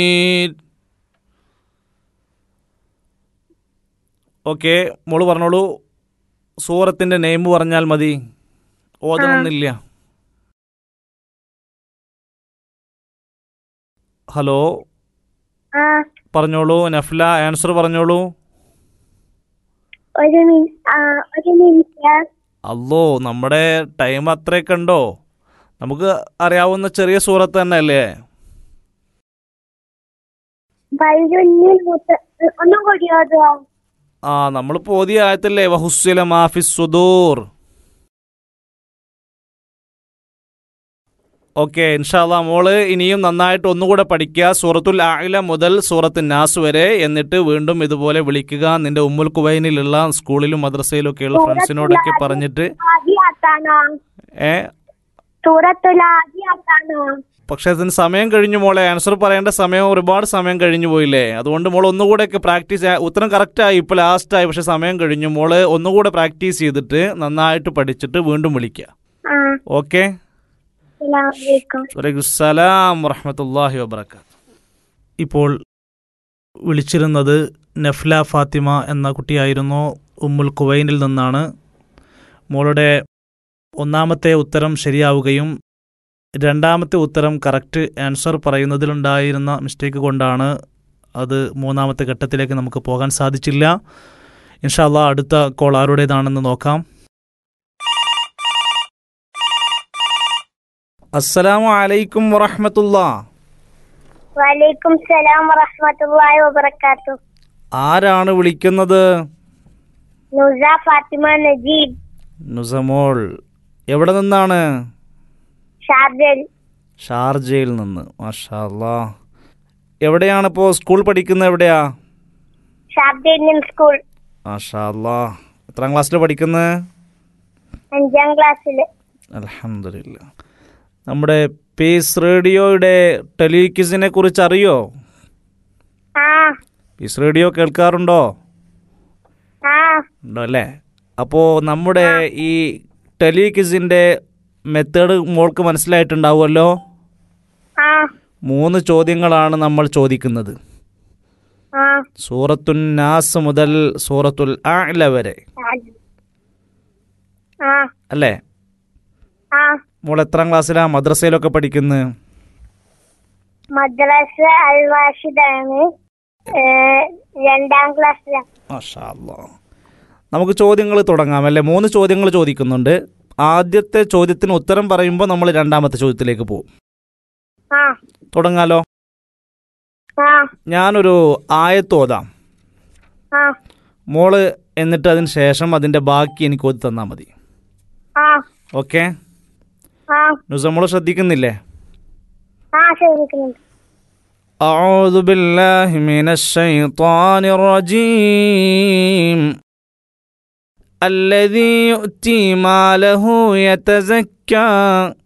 Okay മോള് പറഞ്ഞോളൂ സൂറത്തിൻ്റെ നെയിം പറഞ്ഞാൽ മതി ഓതണമെന്നില്ല ഹലോ ആ പറഞ്ഞോളൂ നഫ്ല ആൻസർ പറഞ്ഞോളൂ ഒരു മിനി- ആ, ഒരു മിനിറ്റ് അല്ലോ നമ്മുടെ ടൈം അത്രയൊക്കെ ഉണ്ടോ നമുക്ക് അറിയാവുന്ന ചെറിയ സൂറത്ത് തന്നെ അല്ലേ വൈകുന്നിൽ മുത്ത ഒന്നും കൂടി ഓതുവോ ആ നമ്മൾ പോതിയ ആയത്തല്ലേ വഹുസ്വല മാഫി സുദൂർ ഓക്കെ ഇൻഷാല്ല മോള് ഇനിയും നന്നായിട്ട് ഒന്നുകൂടെ പഠിക്കുക സൂറത്തുൽ ആയില മുതൽ സൂറത്ത് നാസ് വരെ എന്നിട്ട് വീണ്ടും ഇതുപോലെ വിളിക്കുക നിന്റെ ഉമ്മുൽ കുവൈനിലുള്ള സ്കൂളിലും മദ്രസയിലും ഒക്കെയുള്ള ഫ്രണ്ട്സിനോടൊക്കെ പറഞ്ഞിട്ട് ആദ്യാത്താണോ ഏ സൂറത്തുൽ ആദ്യാത്താണോ പക്ഷെ അതിന് സമയം കഴിഞ്ഞു മോളെ ആൻസർ പറയേണ്ട സമയം ഒരുപാട് സമയം കഴിഞ്ഞു പോയില്ലേ അതുകൊണ്ട് മോൾ ഒന്നുകൂടെയൊക്കെ പ്രാക്ടീസ് ഉത്തരം കറക്റ്റായി ഇപ്പോൾ ലാസ്റ്റായി പക്ഷെ സമയം കഴിഞ്ഞു മോള് ഒന്നുകൂടെ പ്രാക്ടീസ് ചെയ്തിട്ട് നന്നായിട്ട് പഠിച്ചിട്ട് വീണ്ടും വിളിക്കുക ആ ഓക്കെ അസ്സലാമലൈക്കും വലൈക്കുസ്സലാം വറഹമത്തല്ലാഹി വബർക്കാത്ത് ഇപ്പോൾ വിളിച്ചിരുന്നത് നഫ്ല ഫാത്തിമ എന്ന കുട്ടിയായിരുന്നു ഉമ്മുൽ കുവൈനിൽ നിന്നാണ് മോളുടെ ഒന്നാമത്തെ ഉത്തരം ശരിയാവുകയും രണ്ടാമത്തെ ഉത്തരം കറക്റ്റ് ആൻസർ പറയുന്നതിലുണ്ടായിരുന്ന മിസ്റ്റേക്ക് കൊണ്ടാണ് അത് മൂന്നാമത്തെ ഘട്ടത്തിലേക്ക് നമുക്ക് പോകാൻ സാധിച്ചില്ല ഇൻഷാല്ല അടുത്ത കോൾ ആരുടേതാണെന്ന് നോക്കാം അസ്സലാമു അലൈക്കും വറഹമത്തുല്ലാ വലൈക്കും സലാം വറഹ്മത്തുള്ളാഹി വബറകാത്തു ആരാണ് വിളിക്കുന്നത് നുസ ഫാത്തിമ നജീബ് നുസമോൾ എവിടെ നിന്നാണ് ഷാർജൽ ഷാർജയിൽ നിന്ന് മാഷാ അല്ലാ എവിടെയാണ് ഇപ്പോൾ സ്കൂൾ പഠിക്കുന്നത് എവിടെയാ ഷാർജ ഇന്ത്യൻ സ്കൂൾ മാഷാ അല്ലാ എത്രാം ക്ലാസ്സിൽ പഠിക്കുന്നത് അഞ്ചാം ക്ലാസ്സില് അലഹമില്ല നമ്മുടെ പീസ് റേഡിയോയുടെ ടെലിക്വിസിനെ കുറിച്ച് അറിയോ ആ പീസ് റേഡിയോ കേൾക്കാറുണ്ടോ ആ ഉണ്ടോ അല്ലേ അപ്പോൾ നമ്മുടെ ഈ ടെലിക്വിസിൻ്റെ മെത്തേഡ് മോൾക്ക് മനസ്സിലായിട്ടുണ്ടാവുമല്ലോ ആ മൂന്ന് ചോദ്യങ്ങളാണ് നമ്മൾ ചോദിക്കുന്നത് ആ സൂറത്തുൻ നാസ് മുതൽ സൂറത്തുൽ ആല വരെ ആ അല്ലേ ആ മോൾ എത്രാം ക്ലാസ്സിലാ മദ്രസയിലൊക്കെ പഠിക്കുന്നത് മദ്രസ അൽ വാഷിദാണ് ഏ, രണ്ടാം ക്ലാസ്സിലാണ് മാഷാ അല്ലാ. നമുക്ക് ചോദ്യങ്ങൾ തുടങ്ങാം അല്ലേ മൂന്ന് ചോദ്യങ്ങൾ ചോദിക്കുന്നുണ്ട് ആദ്യത്തെ ചോദ്യത്തിന് ഉത്തരം പറയുമ്പോൾ നമ്മൾ രണ്ടാമത്തെ ചോദ്യത്തിലേക്ക് പോകും ആ തുടങ്ങാലോ ആ ഞാനൊരു ആയത്ത് ഓതാം ആ മോള് എന്നിട്ട് അതിന് ശേഷം അതിൻ്റെ ബാക്കി എനിക്ക് ഓതി തന്നാൽ മതി ആ ഓക്കെ ആ നുസമോള് ശ്രദ്ധിക്കുന്നില്ലേ ആ ശ്രമിക്കുന്നുണ്ട് أعوذ بالله من الشيطان الرجيم الذي يؤتي ماله يتزكى